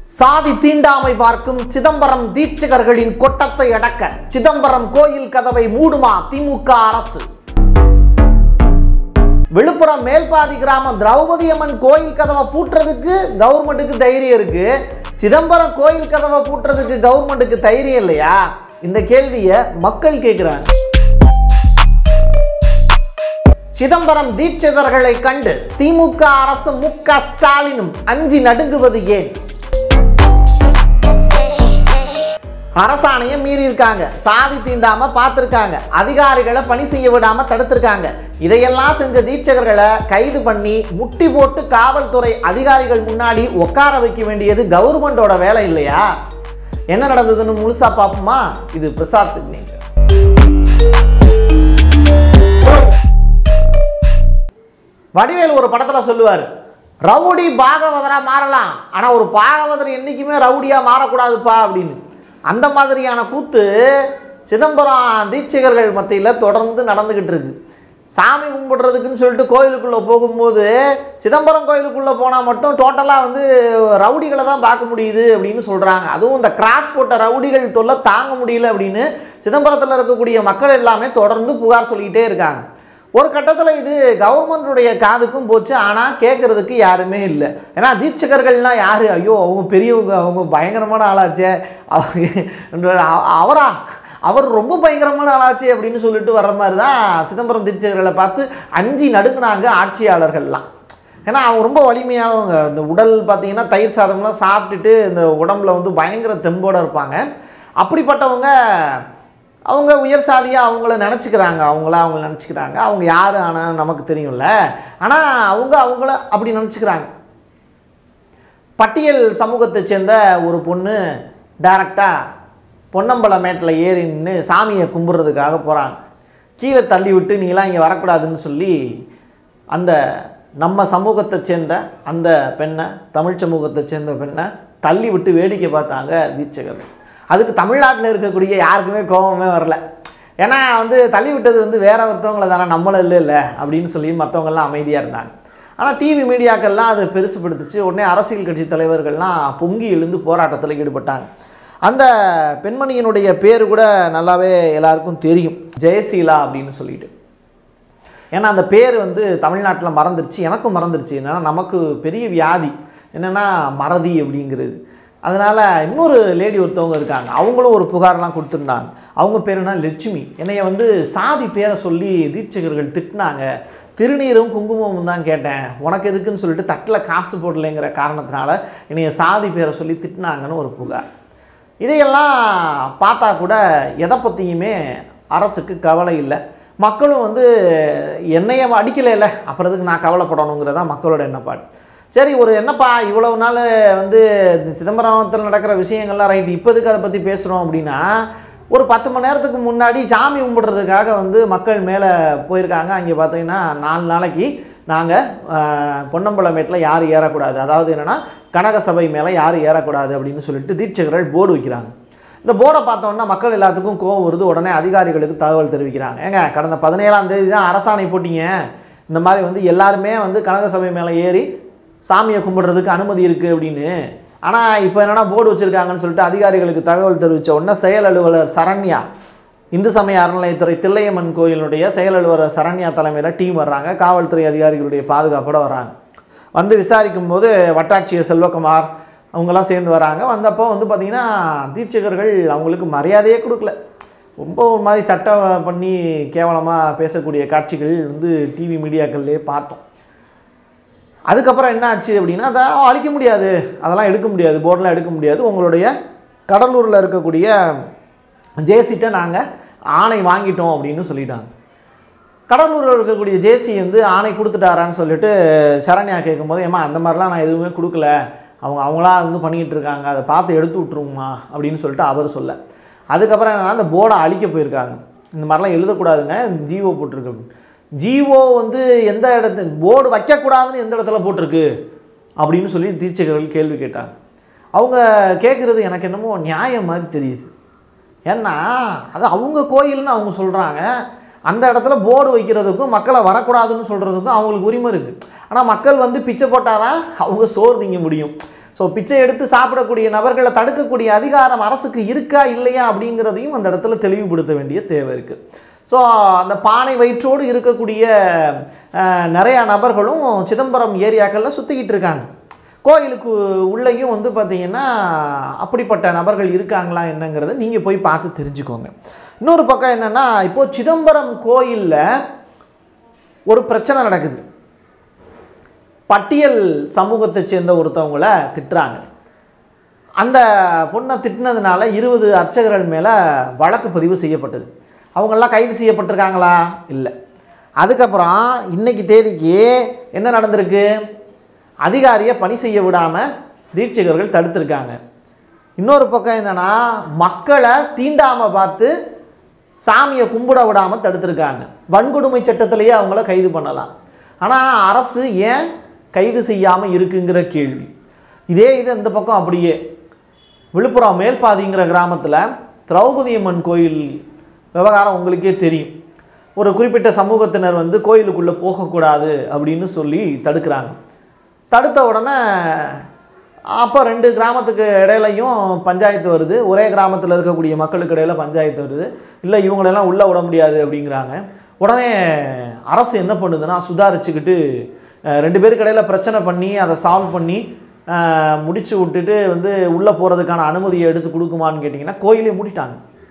சாதி தீண்டாமை பார்க்கும் சிதம்பரம் தீட்சகர்களின் கொட்டத்தை அடக்க சிதம்பரம் கோயில் கதவை மூடுமா திமுக அரசு விழுப்புரம் மேல்பாதி கிராமம் திரௌபதி அம்மன் கோயில் கதவை பூட்டுறதுக்கு கவர்மெண்ட்டுக்கு தைரியம் இருக்கு சிதம்பரம் கோயில் கதவை பூட்டுறதுக்கு கவர்மெண்ட்டுக்கு தைரியம் இல்லையா இந்த கேள்வியை மக்கள் கேட்குறாங்க சிதம்பரம் தீட்சிதர்களை கண்டு திமுக அரசு மு க ஸ்டாலினும் அஞ்சி நடுங்குவது ஏன் அரசாணையை மீறி இருக்காங்க சாதி தீண்டாம பார்த்துருக்காங்க அதிகாரிகளை பணி செய்ய விடாம தடுத்திருக்காங்க இதையெல்லாம் செஞ்ச தீட்சகர்களை கைது பண்ணி முட்டி போட்டு காவல்துறை அதிகாரிகள் முன்னாடி உட்கார வைக்க வேண்டியது கவர்மெண்டோட வேலை இல்லையா என்ன நடந்ததுன்னு முழுசா பார்ப்போமா இது பிரசாத் சிக்னேச்சர் வடிவேல் ஒரு படத்துல சொல்லுவார் ரவுடி பாகவதரா மாறலாம் ஆனா ஒரு பாகவதர் என்னைக்குமே ரவுடியா மாறக்கூடாதுப்பா அப்படின்னு அந்த மாதிரியான கூத்து சிதம்பரம் தீட்சிகர்கள் மத்தியில் தொடர்ந்து நடந்துகிட்டு இருக்கு சாமி கும்பிடுறதுக்குன்னு சொல்லிட்டு கோயிலுக்குள்ளே போகும்போது சிதம்பரம் கோயிலுக்குள்ளே போனால் மட்டும் டோட்டலாக வந்து ரவுடிகளை தான் பார்க்க முடியுது அப்படின்னு சொல்கிறாங்க அதுவும் இந்த கிராஸ் போட்ட ரவுடிகள் தொல்லை தாங்க முடியல அப்படின்னு சிதம்பரத்தில் இருக்கக்கூடிய மக்கள் எல்லாமே தொடர்ந்து புகார் சொல்லிக்கிட்டே இருக்காங்க ஒரு கட்டத்தில் இது கவர்மெண்ட்டுடைய காதுக்கும் போச்சு ஆனால் கேட்குறதுக்கு யாருமே இல்லை ஏன்னா தீட்சகர்கள்லாம் யார் ஐயோ அவங்க பெரியவங்க அவங்க பயங்கரமான ஆளாச்சே அவங்க அவரா அவர் ரொம்ப பயங்கரமான ஆளாச்சே அப்படின்னு சொல்லிட்டு வர்ற மாதிரி தான் சிதம்பரம் தீட்சகர்களை பார்த்து அஞ்சு நடுக்குனாங்க ஆட்சியாளர்கள்லாம் ஏன்னா அவங்க ரொம்ப வலிமையானவங்க இந்த உடல் பார்த்தீங்கன்னா தயிர் சாதம்லாம் சாப்பிட்டுட்டு இந்த உடம்புல வந்து பயங்கர தெம்போடு இருப்பாங்க அப்படிப்பட்டவங்க அவங்க உயர் சாதியாக அவங்கள நினச்சிக்கிறாங்க அவங்கள அவங்க நினச்சிக்கிறாங்க அவங்க யார் ஆனால் நமக்கு தெரியும்ல ஆனால் அவங்க அவங்கள அப்படி நினச்சிக்கிறாங்க பட்டியல் சமூகத்தை சேர்ந்த ஒரு பொண்ணு டைரக்டாக பொன்னம்பல மேட்டில் ஏறி நின்று சாமியை கும்பிட்றதுக்காக போகிறாங்க கீழே தள்ளி விட்டு நீலாம் இங்கே வரக்கூடாதுன்னு சொல்லி அந்த நம்ம சமூகத்தை சேர்ந்த அந்த பெண்ணை தமிழ் சமூகத்தை சேர்ந்த பெண்ணை தள்ளி விட்டு வேடிக்கை பார்த்தாங்க தீட்சகர்கள் அதுக்கு தமிழ்நாட்டில் இருக்கக்கூடிய யாருக்குமே கோபமே வரல ஏன்னா வந்து தள்ளி விட்டது வந்து வேற ஒருத்தவங்களை தானே நம்மளும் இல்லை இல்லை அப்படின்னு சொல்லி மற்றவங்கெல்லாம் அமைதியாக இருந்தாங்க ஆனால் டிவி மீடியாக்கள்லாம் அதை பெருசுப்படுத்துச்சு உடனே அரசியல் கட்சி தலைவர்கள்லாம் பொங்கி எழுந்து போராட்டத்தில் ஈடுபட்டாங்க அந்த பெண்மணியினுடைய பேர் கூட நல்லாவே எல்லாருக்கும் தெரியும் ஜெயசீலா அப்படின்னு சொல்லிட்டு ஏன்னா அந்த பேர் வந்து தமிழ்நாட்டில் மறந்துருச்சு எனக்கும் மறந்துருச்சு என்னன்னா நமக்கு பெரிய வியாதி என்னென்னா மறதி அப்படிங்கிறது அதனால் இன்னொரு லேடி ஒருத்தவங்க இருக்காங்க அவங்களும் ஒரு புகார்லாம் கொடுத்துருந்தாங்க அவங்க பேர் என்ன லட்சுமி என்னைய வந்து சாதி பேரை சொல்லி தீட்சகர்கள் திட்டினாங்க திருநீரும் குங்குமமும் தான் கேட்டேன் உனக்கு எதுக்குன்னு சொல்லிட்டு தட்டில் காசு போடலைங்கிற காரணத்தினால என்னைய சாதி பேரை சொல்லி திட்டினாங்கன்னு ஒரு புகார் இதையெல்லாம் பார்த்தா கூட எதை பற்றியுமே அரசுக்கு கவலை இல்லை மக்களும் வந்து என்னைய அடிக்கலை இல்லை அப்புறம் எதுக்கு நான் கவலைப்படணுங்கிறதா மக்களோட எண்ணப்பாடு சரி ஒரு என்னப்பா இவ்வளவு நாள் வந்து இந்த சிதம்பரத்தில் நடக்கிற விஷயங்கள்லாம் ரைட் இப்போதுக்கு அதை பற்றி பேசுகிறோம் அப்படின்னா ஒரு பத்து மணி நேரத்துக்கு முன்னாடி சாமி கும்பிடுறதுக்காக வந்து மக்கள் மேலே போயிருக்காங்க அங்கே பார்த்தீங்கன்னா நாலு நாளைக்கு நாங்கள் பொன்னம்பலமேட்டில் யாரும் ஏறக்கூடாது அதாவது என்னென்னா கனக சபை மேலே யாரும் ஏறக்கூடாது அப்படின்னு சொல்லிட்டு தீட்சகர்கள் போர்டு வைக்கிறாங்க இந்த போர்டை பார்த்தோன்னா மக்கள் எல்லாத்துக்கும் கோவம் வருது உடனே அதிகாரிகளுக்கு தகவல் தெரிவிக்கிறாங்க ஏங்க கடந்த பதினேழாம் தேதி தான் அரசாணை போட்டிங்க இந்த மாதிரி வந்து எல்லாருமே வந்து கனக சபை மேலே ஏறி சாமியை கும்பிடுறதுக்கு அனுமதி இருக்குது அப்படின்னு ஆனால் இப்போ என்னென்னா போர்டு வச்சுருக்காங்கன்னு சொல்லிட்டு அதிகாரிகளுக்கு தகவல் தெரிவித்த உடனே செயல் அலுவலர் சரண்யா இந்து சமய அறநிலையத்துறை தில்லையம்மன் கோயிலுடைய செயல் அலுவலர் சரண்யா தலைமையில் டீம் வர்றாங்க காவல்துறை அதிகாரிகளுடைய பாதுகாப்போட வர்றாங்க வந்து விசாரிக்கும் போது வட்டாட்சியர் செல்வகுமார் அவங்கெல்லாம் சேர்ந்து வராங்க வந்தப்போ வந்து பார்த்திங்கன்னா தீட்சகர்கள் அவங்களுக்கு மரியாதையே கொடுக்கல ரொம்ப ஒரு மாதிரி சட்டம் பண்ணி கேவலமாக பேசக்கூடிய காட்சிகள் வந்து டிவி மீடியாக்கள்லேயே பார்த்தோம் அதுக்கப்புறம் என்ன ஆச்சு அப்படின்னா அதை அழிக்க முடியாது அதெல்லாம் எடுக்க முடியாது போர்டெலாம் எடுக்க முடியாது உங்களுடைய கடலூரில் இருக்கக்கூடிய ஜேசிட்ட நாங்கள் ஆணை வாங்கிட்டோம் அப்படின்னு சொல்லிட்டாங்க கடலூரில் இருக்கக்கூடிய ஜேசி வந்து ஆணை கொடுத்துட்டாரான்னு சொல்லிட்டு சரண்யா கேட்கும்போது ஏமா அந்த மாதிரிலாம் நான் எதுவுமே கொடுக்கல அவங்க அவங்களா வந்து பண்ணிக்கிட்டு இருக்காங்க அதை பார்த்து எடுத்து விட்ருங்கம்மா அப்படின்னு சொல்லிட்டு அவர் சொல்ல அதுக்கப்புறம் என்னன்னா அந்த போர்டை அழிக்க போயிருக்காங்க இந்த மாதிரிலாம் எழுதக்கூடாதுங்க ஜீவோ போட்டிருக்கு அப்படின்னு. ஜீவோ வந்து எந்த இடத்து போர்டு வைக்கக்கூடாதுன்னு எந்த இடத்துல போட்டிருக்கு அப்படின்னு சொல்லி தீட்சகர்கள் கேள்வி கேட்டாங்க அவங்க கேட்குறது எனக்கு என்னமோ நியாயம் மாதிரி தெரியுது ஏன்னா அது அவங்க கோயில்னு அவங்க சொல்கிறாங்க அந்த இடத்துல போர்டு வைக்கிறதுக்கும் மக்களை வரக்கூடாதுன்னு சொல்கிறதுக்கும் அவங்களுக்கு உரிமை இருக்குது ஆனால் மக்கள் வந்து பிச்சை போட்டால் தான் அவங்க சோறு திங்க முடியும் ஸோ பிச்சை எடுத்து சாப்பிடக்கூடிய நபர்களை தடுக்கக்கூடிய அதிகாரம் அரசுக்கு இருக்கா இல்லையா அப்படிங்கிறதையும் அந்த இடத்துல தெளிவுபடுத்த வேண்டிய தேவை இருக்குது ஸோ அந்த பானை வயிற்றோடு இருக்கக்கூடிய அஹ், நிறையா நபர்களும் சிதம்பரம் ஏரியாக்களில் சுற்றிக்கிட்டு இருக்காங்க கோயிலுக்கு உள்ளேயும் வந்து பார்த்தீங்கன்னா அப்படிப்பட்ட நபர்கள் இருக்காங்களா என்னங்கிறத நீங்கள் போய் பார்த்து தெரிஞ்சுக்கோங்க இன்னொரு பக்கம் என்னென்னா இப்போது சிதம்பரம் கோயிலில் ஒரு பிரச்சனை நடக்குது பட்டியல் சமூகத்தை சேர்ந்த ஒருத்தவங்கள திட்டுறாங்க அந்த பொண்ணை திட்டினதுனால இருபது அர்ச்சகர்கள் மேலே வழக்கு பதிவு செய்யப்பட்டது அவங்கெல்லாம் கைது செய்யப்பட்டிருக்காங்களா இல்லை அதுக்கப்புறம் இன்னைக்கு தேதிக்கு என்ன நடந்திருக்கு அதிகாரியை பணி செய்ய விடாமல் தீட்சிகர்கள் தடுத்திருக்காங்க இன்னொரு பக்கம் என்னன்னா மக்களை தீண்டாமல் பார்த்து சாமியை கும்பிட விடாமல் தடுத்திருக்காங்க வன்கொடுமை சட்டத்திலேயே அவங்கள கைது பண்ணலாம் ஆனால் அரசு ஏன் கைது செய்யாமல் இருக்குங்கிற கேள்வி இதே இது இந்த பக்கம் அப்படியே விழுப்புரம் மேல்பாதிங்கிற கிராமத்தில் திரௌபதி அம்மன் கோயில் விவகாரம் உங்களுக்கே தெரியும் ஒரு குறிப்பிட்ட சமூகத்தினர் வந்து கோயிலுக்குள்ளே போகக்கூடாது அப்படின்னு சொல்லி தடுக்கிறாங்க தடுத்த உடனே அப்போ ரெண்டு கிராமத்துக்கு இடையிலையும் பஞ்சாயத்து வருது ஒரே கிராமத்தில் இருக்கக்கூடிய மக்களுக்கு இடையில பஞ்சாயத்து வருது இல்லை இவங்களெல்லாம் உள்ளே விட முடியாது அப்படிங்கிறாங்க உடனே அரசு என்ன பண்ணுதுன்னா சுதாரிச்சுக்கிட்டு அஹ், ரெண்டு பேருக்கு இடையில பிரச்சனை பண்ணி அதை சால்வ் பண்ணி அஹ், முடிச்சு விட்டுட்டு வந்து உள்ளே போகிறதுக்கான அனுமதியை எடுத்து கொடுக்குமான்னு கேட்டிங்கன்னா கோயிலே மூடிட்டாங்க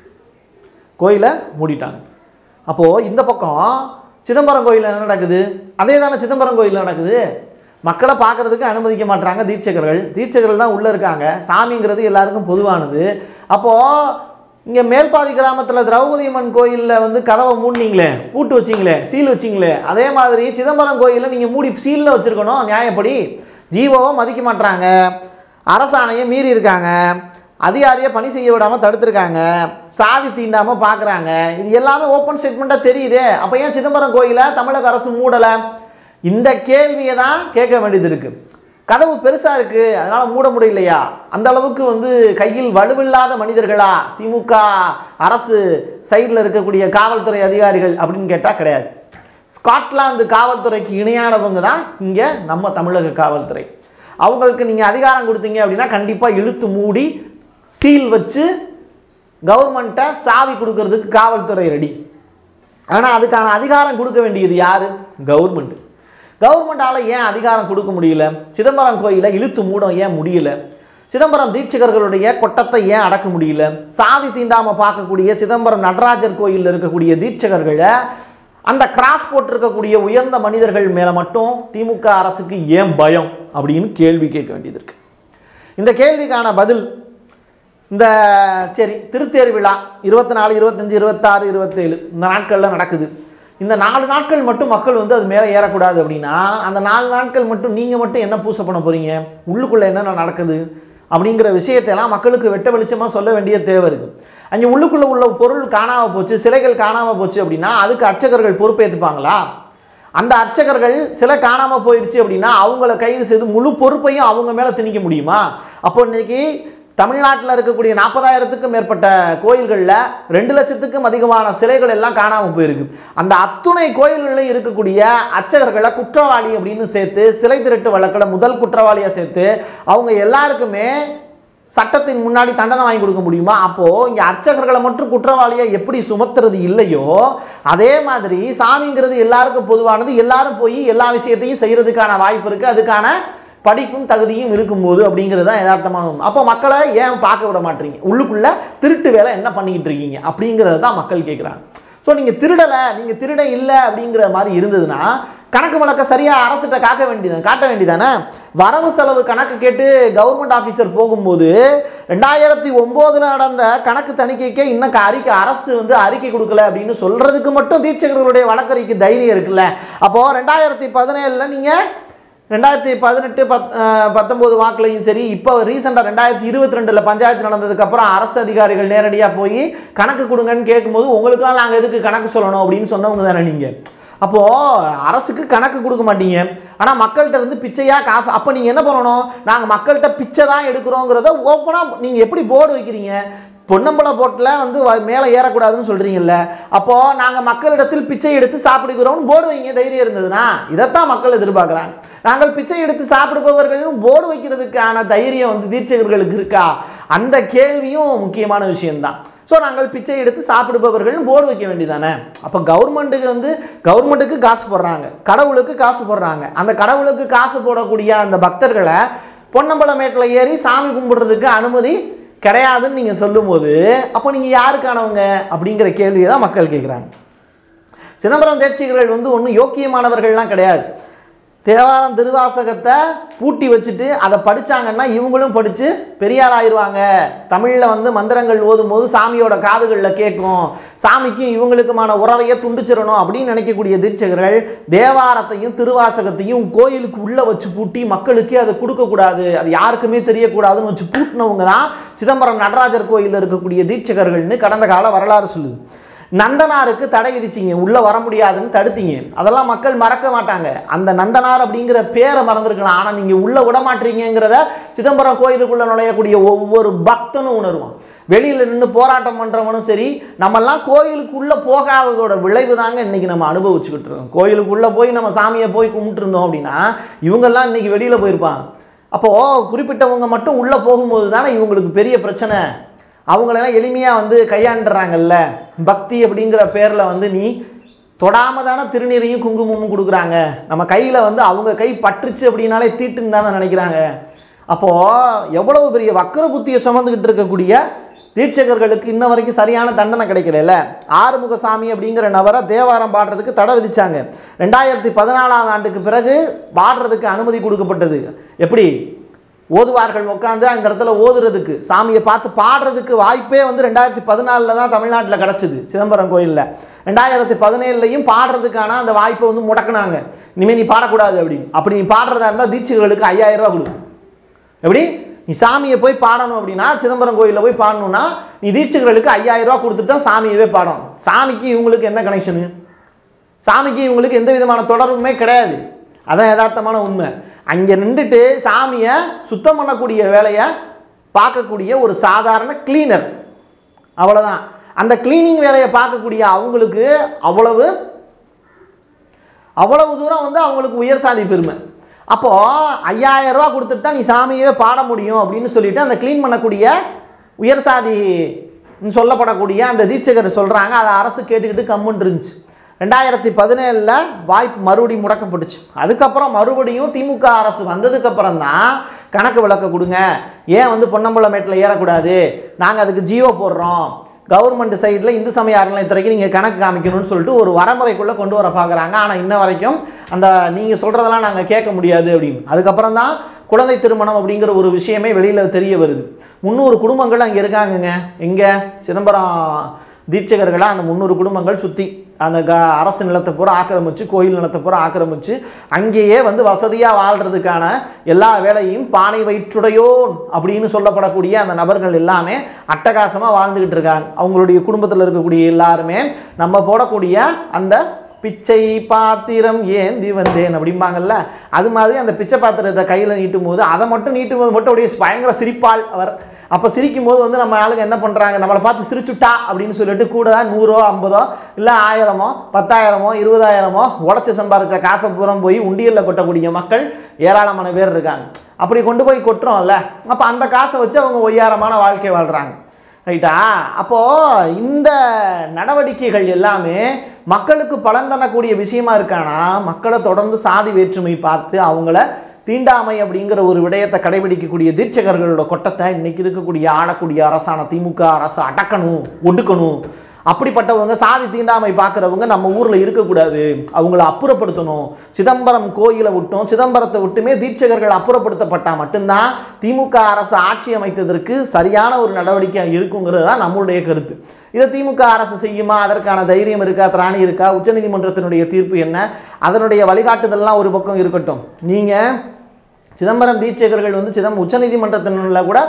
கோயிலை மூடிட்டாங்க அப்போது இந்த பக்கம் சிதம்பரம் கோயிலில் என்ன நடக்குது அதே தானே சிதம்பரம் கோயிலில் நடக்குது மக்களை பார்க்கறதுக்கு அனுமதிக்க மாட்டாங்க தீட்சகர்கள் தீட்சகர்கள் தான் உள்ளே இருக்காங்க சாமிங்கிறது எல்லாருக்கும் பொதுவானது அப்போது இங்கே மேல்பாதி கிராமத்தில் திரௌபதி அம்மன் கோயிலில் வந்து கதவை மூடினீங்களே பூட்டு வச்சிங்களே சீல் வச்சிங்களே அதே மாதிரி சிதம்பரம் கோயிலில் நீங்கள் மூடி சீலில் வச்சுருக்கணும் நியாயப்படி ஜீவோவை மதிக்க மாட்றாங்க அரசாணையை மீறி இருக்காங்க அதிகாரியை பணி செய்ய விடாமல் தடுத்திருக்காங்க சாதி தீண்டாமல் பார்க்குறாங்க இது எல்லாமே ஓப்பன் ஸ்டேட்மெண்ட்டாக தெரியுதே அப்போ ஏன் சிதம்பரம் கோயிலை தமிழக அரசு மூடலை இந்த கேள்வியை தான் கேட்க வேண்டியது இருக்குது கதவு பெருசாக இருக்குது அதனால் மூட முடியலையா அந்த அளவுக்கு வந்து கையில் வலுவில்லாத மனிதர்களா திமுக அரசு சைடில் இருக்கக்கூடிய காவல்துறை அதிகாரிகள் அப்படின்னு கேட்டால் கிடையாது ஸ்காட்லாந்து காவல்துறைக்கு இணையானவங்க தான் இங்கே நம்ம தமிழக காவல்துறை அவங்களுக்கு நீங்கள் அதிகாரம் கொடுத்தீங்க அப்படின்னா கண்டிப்பாக இழுத்து மூடி சீல் வச்சு கவர்மெண்ட்டை சாவி கொடுக்கறதுக்கு காவல்துறை ரெடி ஆனால் அதுக்கான அதிகாரம் கொடுக்க வேண்டியது யார் கவர்மெண்ட் கவர்மெண்டால் ஏன் அதிகாரம் கொடுக்க முடியல சிதம்பரம் கோயிலை இழுத்து மூட ஏன் முடியல சிதம்பரம் தீட்சிகர்களுடைய கொட்டத்தை ஏன் அடக்க முடியல சாதி தீண்டாமல் பார்க்கக்கூடிய சிதம்பரம் நடராஜர் கோயிலில் இருக்கக்கூடிய தீட்சகர்களை அந்த கிராஸ் போட்டிருக்கக்கூடிய உயர்ந்த மனிதர்கள் மேலே மட்டும் திமுக அரசுக்கு ஏன் பயம் அப்படின்னு கேள்வி கேட்க வேண்டியது இருக்கு இந்த கேள்விக்கான பதில் இந்த சரி திருத்தேர் விழா இருபத்தி நாலு இருபத்தஞ்சு இருபத்தாறு இருபத்தேழு இந்த நாட்களில் நடக்குது இந்த நாலு நாட்கள் மட்டும் மக்கள் வந்து அது மேலே ஏறக்கூடாது அப்படின்னா அந்த நாலு நாட்கள் மட்டும் நீங்கள் மட்டும் என்ன பூசை பண்ண போகிறீங்க உள்ளுக்குள்ளே என்னென்ன நடக்குது அப்படிங்கிற விஷயத்தையெல்லாம் மக்களுக்கு வெட்ட வெளிச்சமாக சொல்ல வேண்டிய தேவை இருக்குது அங்கே உள்ளுக்குள்ளே உள்ள பொருள் காணாமல் போச்சு சிலைகள் காணாமல் போச்சு அப்படின்னா அதுக்கு அர்ச்சகர்கள் பொறுப்பேற்றுப்பாங்களா அந்த அர்ச்சகர்கள் சிலை காணாமல் போயிடுச்சு அப்படின்னா அவங்கள கைது செய்து முழு பொறுப்பையும் அவங்க மேலே திணிக்க முடியுமா அப்போ இன்னைக்கு தமிழ்நாட்டில் இருக்கக்கூடிய நாற்பதாயிரத்துக்கும் மேற்பட்ட கோயில்களில் ரெண்டு லட்சத்துக்கும் அதிகமான சிலைகள் எல்லாம் காணாமல் போயிருக்கு அந்த அத்துணை கோயில்களில் இருக்கக்கூடிய அர்ச்சகர்களை குற்றவாளி அப்படின்னு சேர்த்து சிலை திருட்டு வழக்கில் முதல் குற்றவாளியாக சேர்த்து அவங்க எல்லாருக்குமே சட்டத்தின் முன்னாடி தண்டனை வாங்கி கொடுக்க முடியுமா அப்போது இங்கே அர்ச்சகர்களை மட்டும் குற்றவாளியை எப்படி சுமத்துறது இல்லையோ அதே மாதிரி சாமிங்கிறது எல்லாருக்கும் பொதுவானது எல்லாரும் போய் எல்லா விஷயத்தையும் செய்கிறதுக்கான வாய்ப்பு இருக்குது அதுக்கான படிப்பும் தகுதியும் இருக்கும்போது அப்படிங்கிறது தான் யதார்த்தமான உண்மை. அப்போ மக்களை ஏன் பார்க்க விட மாட்டீங்க உள்ளுக்குள்ள திருட்டு வேலை என்ன பண்ணிக்கிட்டு இருக்கீங்க அப்படிங்கிறது தான் மக்கள் கேட்குறாங்க ஸோ நீங்கள் திருடலை நீங்கள் திருட இல்லை அப்படிங்கிற மாதிரி இருந்ததுன்னா கணக்கு வழக்க சரியாக அரசிட்ட காக்க வேண்டியது காட்ட வேண்டியதானே வரவு செலவு கணக்கு கேட்டு கவர்மெண்ட் ஆஃபீஸர் போகும்போது ரெண்டாயிரத்தி ஒம்போதில் நடந்த கணக்கு தணிக்கைக்கே இன்னும் க- அறிக்கை அரசு வந்து அறிக்கை கொடுக்கல அப்படின்னு சொல்கிறதுக்கு மட்டும் தீட்சகர்களுடைய வழக்கறிக்கை தைரியம் இருக்குல்ல அப்போது ரெண்டாயிரத்தி பதினேழில் நீங்கள் ரெண்டாயிரத்தி பதினெட்டு பத் அஹ் பத்தொம்போது வாக்குலையும் சரி இப்போ ரீசெண்டாக ரெண்டாயிரத்தி இருபத்தி ரெண்டில் பஞ்சாயத்து நடந்ததுக்கப்புறம் அரசு அதிகாரிகள் நேரடியாக போய் கணக்கு கொடுங்கன்னு கேட்கும்போது உங்களுக்கெல்லாம் நாங்கள் எதுக்கு கணக்கு சொல்லணும் அப்படின்னு சொன்னவங்க தானே நீங்கள் அப்போது அரசுக்கு கணக்கு கொடுக்க மாட்டீங்க ஆனால் மக்கள்கிட்ட இருந்து பிச்சையாக காசு அப்போ நீங்கள் என்ன பண்ணணும் நாங்கள் மக்கள்கிட்ட பிச்சை தான் எடுக்கிறோங்கிறத ஓப்பனாக நீங்கள் எப்படி போர்டு வைக்கிறீங்க பொன்னம்பல போட்டில் வந்து வ- மேலே ஏறக்கூடாதுன்னு சொல்கிறீங்கல்ல அப்போது நாங்கள் மக்களிடத்தில் பிச்சை எடுத்து சாப்பிடுகிறோம்னு போர்டு வைங்க தைரியம் இருந்ததுன்னா இதைத்தான் மக்கள் எதிர்பார்க்குறாங்க நாங்கள் பிச்சை எடுத்து சாப்பிடுபவர்களும் போர்டு வைக்கிறதுக்கான தைரியம் வந்து தீட்சகர்களுக்கு இருக்கா அந்த கேள்வியும் முக்கியமான விஷயம்தான் ஸோ நாங்கள் பிச்சை எடுத்து சாப்பிடுபவர்கள் போர்டு வைக்க வேண்டியதானே அப்போ கவர்மெண்ட்டுக்கு வந்து கவர்மெண்ட்டுக்கு காசு போடுறாங்க கடவுளுக்கு காசு போடுறாங்க அந்த கடவுளுக்கு காசு போடக்கூடிய அந்த பக்தர்களை பொன்னம்பலமேட்டில் ஏறி சாமி கும்பிடுறதுக்கு அனுமதி கிடையாதுன்னு நீங்கள் சொல்லும்போது அப்போ நீங்கள் யாருக்கானவங்க அப்படிங்கிற கேள்வியை தான் மக்கள் கேட்குறாங்க சிதம்பரம் தேட்சிகர்கள் வந்து ஒன்றும் யோக்கியமானவர்கள்லாம் கிடையாது தேவாரம் திருவாசகத்தை பூட்டி வச்சுட்டு அதை படிச்சாங்கன்னா இவங்களும் படித்து பெரிய ஆள் ஆயிருவாங்க தமிழில் வந்து மந்திரங்கள் ஓதும் போது சாமியோட காதுகளில் கேட்கும் சாமிக்கும் இவங்களுக்குமான உறவையை துண்டிச்சிடணும் அப்படின்னு நினைக்கக்கூடிய தீட்சகர்கள் தேவாரத்தையும் திருவாசகத்தையும் கோயிலுக்கு உள்ளே வச்சு பூட்டி மக்களுக்கு அதை கொடுக்கக்கூடாது அது யாருக்குமே தெரியக்கூடாதுன்னு வச்சு பூட்டினவங்க தான் சிதம்பரம் நடராஜர் கோயிலில் இருக்கக்கூடிய தீட்சகர்கள்னு கடந்த கால வரலாறு சொல்லுது நந்தனாருக்கு தடை விதிச்சிங்க உள்ள வர முடியாதுன்னு தடுத்தீங்க அதெல்லாம் மக்கள் மறக்க மாட்டாங்க அந்த நந்தனார் அப்படிங்கிற பேரை மறந்துருக்கலாம் ஆனால் நீங்கள் உள்ள விட மாட்டீங்கிறத சிதம்பரம் கோயிலுக்குள்ள நுழையக்கூடிய ஒவ்வொரு பக்தனும் உணருவான் வெளியில் நின்று போராட்டம் பண்ணுறவனும் சரி நம்மெல்லாம் கோயிலுக்குள்ளே போகாததோட விளைவு தாங்க இன்னைக்கு நம்ம அனுபவிச்சுக்கிட்டு இருக்கோம் கோயிலுக்குள்ளே போய் நம்ம சாமியை போய் கும்பிட்டு இருந்தோம் அப்படின்னா இவங்கெல்லாம் இன்னைக்கு வெளியில் போயிருப்பாங்க அப்போது குறிப்பிட்டவங்க மட்டும் உள்ளே போகும்போது தானே இவங்களுக்கு பெரிய பிரச்சனை அவங்களெல்லாம் எளிமையாக வந்து கையாண்டுறாங்கல்ல பக்தி அப்படிங்கிற பேரில் வந்து நீ தொடாம தானே திருநீரையும் குங்குமமும் கொடுக்குறாங்க நம்ம கையில் வந்து அவங்க கை பற்றுச்சு அப்படின்னாலே தீட்டுன்னு தானே நினைக்கிறாங்க அப்போது எவ்வளவு பெரிய வக்கர புத்தியை சுமந்துக்கிட்டு இருக்கக்கூடிய தீட்சகர்களுக்கு இன்ன வரைக்கும் சரியான தண்டனை கிடைக்கல ஆறுமுகசாமி அப்படிங்கிற நபரை தேவாரம் பாடுறதுக்கு தடை விதிச்சாங்க ரெண்டாயிரத்தி பதினாலாம் ஆண்டுக்கு பிறகு பாடுறதுக்கு அனுமதி கொடுக்கப்பட்டது எப்படி ஓதுவார்கள் உட்காந்து அந்த இடத்துல ஓதுறதுக்கு சாமியை பார்த்து பாடுறதுக்கு வாய்ப்பே வந்து ரெண்டாயிரத்தி பதினாலில் தான் தமிழ்நாட்டில் கிடச்சிது சிதம்பரம் கோயிலில் ரெண்டாயிரத்தி பதினேழுலையும் பாடுறதுக்கான அந்த வாய்ப்பை வந்து முடக்குனாங்க இனிமேல் நீ பாடக்கூடாது அப்படின்னு அப்படி நீ பாடுறதா இருந்தால் தீட்சிகளுக்கு ஐயாயிரம் ரூபா கொடு எப்படி நீ சாமியை போய் பாடணும் அப்படின்னா சிதம்பரம் கோயிலில் போய் பாடணும்னா நீ தீட்சிகளுக்கு ஐயாயிரம் ரூபா கொடுத்துட்டு தான் சாமியவே பாடணும் சாமிக்கு இவங்களுக்கு என்ன கனெக்ஷனு சாமிக்கு இவங்களுக்கு எந்த விதமான தொடர்புமே கிடையாது அதான் யதார்த்தமான உண்மை அங்கே நின்றுட்டு சாமியை சுத்தம் பண்ணக்கூடிய வேலையை பார்க்கக்கூடிய ஒரு சாதாரண கிளீனர் அவ்வளோதான் அந்த க்ளீனிங் வேலையை பார்க்கக்கூடிய அவங்களுக்கு அவ்வளவு அவ்வளவு தூரம் வந்து அவங்களுக்கு உயர் சாதி பெருமை அப்போது ஐயாயிரம் ரூபா கொடுத்துட்டு தான் நீ சாமியவே பாட முடியும் அப்படின்னு சொல்லிட்டு அந்த க்ளீன் பண்ணக்கூடிய உயர் சாதி சொல்லப்படக்கூடிய அந்த தீட்சகர் சொல்கிறாங்க அதை அரசு கேட்டுக்கிட்டு கம்முன்னு இருந்துச்சு ரெண்டாயிரத்தி பதினேழில் வாய்ப்பு மறுபடியும் முடக்கப்பட்டுச்சு அதுக்கப்புறம் மறுபடியும் திமுக அரசு வந்ததுக்கப்புறம் தான் கணக்கு விளக்க கொடுங்க ஏன் வந்து பொன்னம்பலமேட்டில் ஏறக்கூடாது நாங்கள் அதுக்கு ஜியோ போடுறோம் கவர்மெண்ட் சைடில் இந்து சமய அறநிலையத்துறைக்கு நீங்கள் கணக்கு காமிக்கணும்னு சொல்லிட்டு ஒரு வரமுறைக்குள்ளே கொண்டு வர பார்க்குறாங்க ஆனால் இன்ன வரைக்கும் அந்த நீங்கள் சொல்கிறதெல்லாம் நாங்கள் கேட்க முடியாது அப்படின்னு அதுக்கப்புறம் தான் குழந்தை திருமணம் அப்படிங்கிற ஒரு விஷயமே வெளியில் தெரிய வருது முந்நூறு குடும்பங்கள் அங்கே இருக்காங்கங்க எங்கே சிதம்பரம் தீட்சகர்களாக அந்த முந்நூறு குடும்பங்கள் சுற்றி அந்த க அரசு நிலத்தை பூரா ஆக்கிரமிச்சு கோயில் நிலத்தை பூரா ஆக்கிரமிச்சு அங்கேயே வந்து வசதியாக வாழ்கிறதுக்கான எல்லா வேலையும் பானை வயிற்றுடையோன் அப்படின்னு சொல்லப்படக்கூடிய அந்த நபர்கள் எல்லாமே அட்டகாசமாக வாழ்ந்துக்கிட்டு இருக்காங்க அவங்களுடைய குடும்பத்தில் இருக்கக்கூடிய எல்லாருமே நம்ம போடக்கூடிய அந்த பிச்சை பாத்திரம் ஏந்தி வந்தேன் அப்படிம்பாங்கல்ல அது மாதிரி அந்த பிச்சை பாத்திரத்தை கையில் நீட்டும் போது அதை மட்டும் நீட்டும் போது மட்டும் அப்படியே பயங்கர சிரிப்பாள் அவர் அப்போ சிரிக்கும் போது வந்து நம்ம ஆளுங்க என்ன பண்ணுறாங்க நம்மளை பார்த்து சிரிச்சுட்டா அப்படின்னு சொல்லிட்டு கூட நூறோ ஐம்பதோ இல்லை ஆயிரமோ பத்தாயிரமோ இருபதாயிரமோ உடச்சி சம்பாரிச்ச காசை பூரம் போய் உண்டியலில் கொட்டக்கூடிய மக்கள் ஏராளமான பேர் இருக்காங்க அப்படி கொண்டு போய் கொட்டுறோம்ல அப்போ அந்த காசை வச்சு அவங்க ஒய்யாரமான வாழ்க்கை வாழ்கிறாங்க ரைட்டா அப்போது இந்த நடவடிக்கைகள் எல்லாமே மக்களுக்கு பலன் தரக்கூடிய விஷயமா இருக்கானா மக்களை தொடர்ந்து சாதி வேற்றுமை பார்த்து அவங்கள தீண்டாமை அப்படிங்கிற ஒரு விடயத்தை கடைபிடிக்கக்கூடிய தீட்சகர்களோட கொட்டத்தை இன்னைக்கு இருக்கக்கூடிய ஆளக்கூடிய அரசான திமுக அரசு அடக்கணும் ஒடுக்கணும் அப்படிப்பட்டவங்க சாதி தீண்டாமை பார்க்குறவங்க நம்ம ஊரில் இருக்கக்கூடாது அவங்கள அப்புறப்படுத்தணும் சிதம்பரம் கோயிலை விட்டும் சிதம்பரத்தை விட்டுமே தீட்சகர்கள் அப்புறப்படுத்தப்பட்டால் மட்டும்தான் திமுக அரசு ஆட்சி அமைத்ததற்கு சரியான ஒரு நடவடிக்கை இருக்குங்கிறது தான் நம்மளுடைய கருத்து இதை திமுக அரசு செய்யுமா அதற்கான தைரியம் இருக்கா திராணி இருக்கா உச்சநீதிமன்றத்தினுடைய தீர்ப்பு என்ன அதனுடைய வழிகாட்டுதல்லாம் ஒரு பக்கம் இருக்கட்டும் நீங்கள் சிதம்பரம் தீட்சகர்கள் வந்து சிதம்பரம் உச்சநீதிமன்றத்தினுள்ள கூட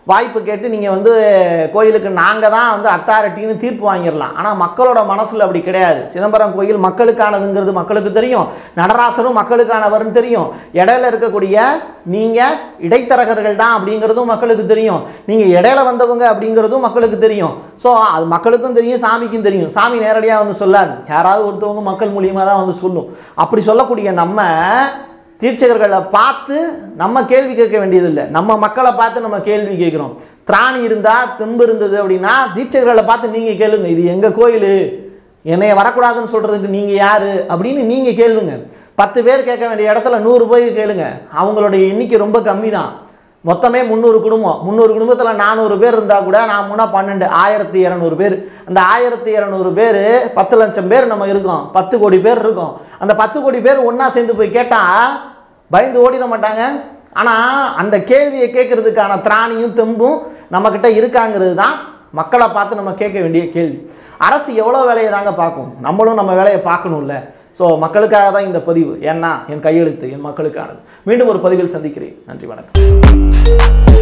வாய்ப்பு கேட்டு நீங்கள் வந்து கோயிலுக்கு நாங்கள் தான் வந்து அத்தாரிட்டின்னு தீர்ப்பு வாங்கிடலாம் ஆனால் மக்களோட மனசில் அப்படி கிடையாது சிதம்பரம் கோயில் மக்களுக்கானதுங்கிறது மக்களுக்கு தெரியும் நடராசரும் மக்களுக்கானவர்னு தெரியும் இடையில இருக்கக்கூடிய நீங்கள் இடைத்தரகர்கள் தான் அப்படிங்கிறதும் மக்களுக்கு தெரியும் நீங்கள் இடையில வந்தவங்க அப்படிங்கிறதும் மக்களுக்கு தெரியும் ஸோ அது மக்களுக்கும் தெரியும் சாமிக்கும் தெரியும் சாமி நேரடியாக வந்து சொல்லாது யாராவது ஒருத்தவங்க மக்கள் மூலியமாக தான் வந்து சொல்லும் அப்படி சொல்லக்கூடிய நம்ம தீட்சகர்களை பார்த்து நம்ம கேள்வி கேட்க வேண்டியதில்லை நம்ம மக்களை பார்த்து நம்ம கேள்வி கேட்குறோம் திராணி இருந்தால் தெம்பு இருந்தது அப்படின்னா தீட்சகர்களை பார்த்து நீங்கள் கேளுங்க இது எங்கள் கோயில் என்னைய வரக்கூடாதுன்னு சொல்கிறதுக்கு நீங்கள் யார் அப்படின்னு நீங்கள் கேளுங்க பத்து பேர் கேட்க வேண்டிய இடத்துல நூறு பேர் கேளுங்க அவங்களுடைய எண்ணிக்கை ரொம்ப கம்மி தான் மொத்தமே முந்நூறு குடும்பம் முந்நூறு குடும்பத்தில் நானூறு பேர் இருந்தால் கூட நான் முன்னா பன்னெண்டு ஆயிரத்தி இரநூறு பேர் அந்த ஆயிரத்தி இரநூறு பேர் பத்து லட்சம் பேர் நம்ம இருக்கோம் பத்து கோடி பேர் இருக்கோம் அந்த பத்து கோடி பேர் ஒன்றா சேர்ந்து போய் கேட்டால் பயந்து ஓடிட மாட்டாங்க ஆனால் அந்த கேள்வியை கேட்கறதுக்கான திராணியும் தெம்பும் நம்மக்கிட்ட இருக்காங்கிறது தான் மக்களை பார்த்து நம்ம கேட்க வேண்டிய கேள்வி அரசு எவ்வளோ வேலையை தாங்க பார்க்கும் நம்மளும் நம்ம வேலையை பார்க்கணும்ல ஸோ மக்களுக்காக தான் இந்த பதிவு ஏன்னா என் கையெழுத்து என் மக்களுக்கானது மீண்டும் ஒரு பதிவில் சந்திக்கிறேன் நன்றி வணக்கம்